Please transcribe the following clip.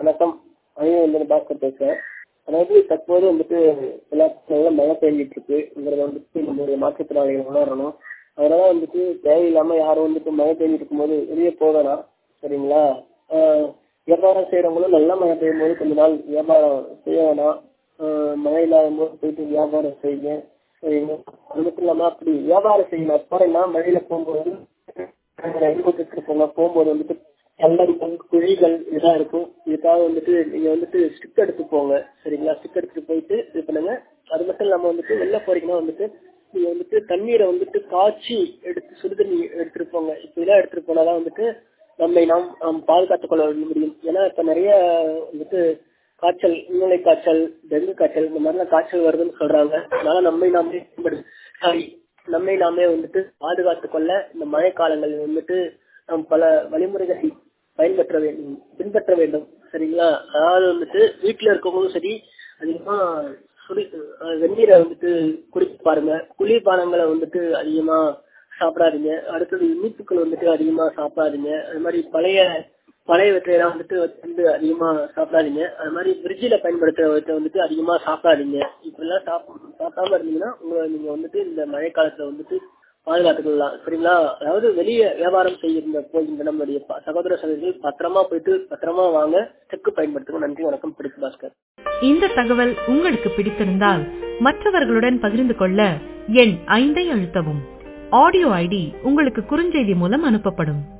வணக்கம் அனைவரும் வந்து பாஸ்கர் பேசுறேன் அதாவது தற்போது வந்துட்டு எல்லா பசங்களும் மழை பெஞ்சிட்டு இருக்குங்கிறத வந்துட்டு நம்மளுடைய மாற்றுத்திறனாளிகள் உணரணும் அதனால வந்துட்டு தேவையில்லாம யாரும் வந்துட்டு மழை பெஞ்சிட்டு இருக்கும்போது வெளியே போக வேணாம் சரிங்களா ஆஹ் வியாபாரம் செய்யறவங்களும் நல்லா மழை பெய்யும் போது கொஞ்ச நாள் வியாபாரம் செய்ய வேணாம் ஆஹ் மழை இல்லாத போது போயிட்டு வியாபாரம் செய்யுங்க சரிங்க அது மட்டும் இல்லாம அப்படி வியாபாரம் செய்யணும் போறேன்னா மழையில போகும்போது ரயில் கூட்டத்துக்கு போங்க போகும்போது வந்துட்டு கல்லடிகள் குழிகள் இதெல்லாம் இருக்கும் இதுக்காக வந்துட்டு நீங்க வந்துட்டு ஸ்டிக் எடுத்து போங்க சரிங்களா ஸ்டிக் எடுத்துட்டு போயிட்டு இது பண்ணுங்க அது மட்டும் இல்லாம வந்துட்டு வெளில போறீங்கன்னா வந்துட்டு நீங்க வந்துட்டு தண்ணீரை வந்துட்டு காய்ச்சி எடுத்து சுடுதண்ணி எடுத்துட்டு போங்க இப்ப இதெல்லாம் எடுத்துட்டு போனாதான் வந்துட்டு நம்மை நாம் நாம் பாதுகாத்துக் கொள்ள முடியும் ஏன்னா இப்ப நிறைய வந்துட்டு காய்ச்சல் நுண்ணுலை காய்ச்சல் டெங்கு காய்ச்சல் இந்த மாதிரிலாம் காய்ச்சல் வருதுன்னு சொல்றாங்க அதனால நம்மை நாமே சாரி நம்மை நாமே வந்துட்டு பாதுகாத்துக் கொள்ள இந்த மழை காலங்களில் வந்துட்டு நாம் பல வழிமுறைகளை பயன்பற்ற வேண்டும் பின்பற்ற வேண்டும் சரிங்களா அதாவது வந்துட்டு வீட்டுல இருக்கவங்களும் சரி அதிகமா சுடி வெந்நீரை வந்துட்டு குடிக்க பாருங்க குளிர்பானங்களை வந்துட்டு அதிகமா சாப்பிடாதீங்க அடுத்தது இனிப்புகள் வந்துட்டு அதிகமா சாப்பிடாதீங்க அது மாதிரி பழைய பழையவற்றையெல்லாம் வந்துட்டு வந்து அதிகமா சாப்பிடாதீங்க அது மாதிரி ஃப்ரிட்ஜில் பயன்படுத்துறவற்றை வந்துட்டு அதிகமா சாப்பிடாதீங்க இப்படிலாம் சாப்பிட சாப்பிடாம இருந்தீங்கன்னா உங்களை நீங்க வந்துட்டு இந்த மழை காலத்துல வந்துட்டு பாதுகாத்துக்கலாம் சரிங்களா அதாவது வெளியே வியாபாரம் செய்கின்ற போகின்ற நம்மளுடைய சகோதர சகோதரிகள் பத்திரமா போயிட்டு பத்திரமா வாங்க செக்கு பயன்படுத்துங்க நன்றி வணக்கம் பிடித்து பாஸ்கர் இந்த தகவல் உங்களுக்கு பிடித்திருந்தால் மற்றவர்களுடன் பகிர்ந்து கொள்ள எண் ஐந்தை அழுத்தவும் ஆடியோ ஐடி உங்களுக்கு குறுஞ்செய்தி மூலம் அனுப்பப்படும்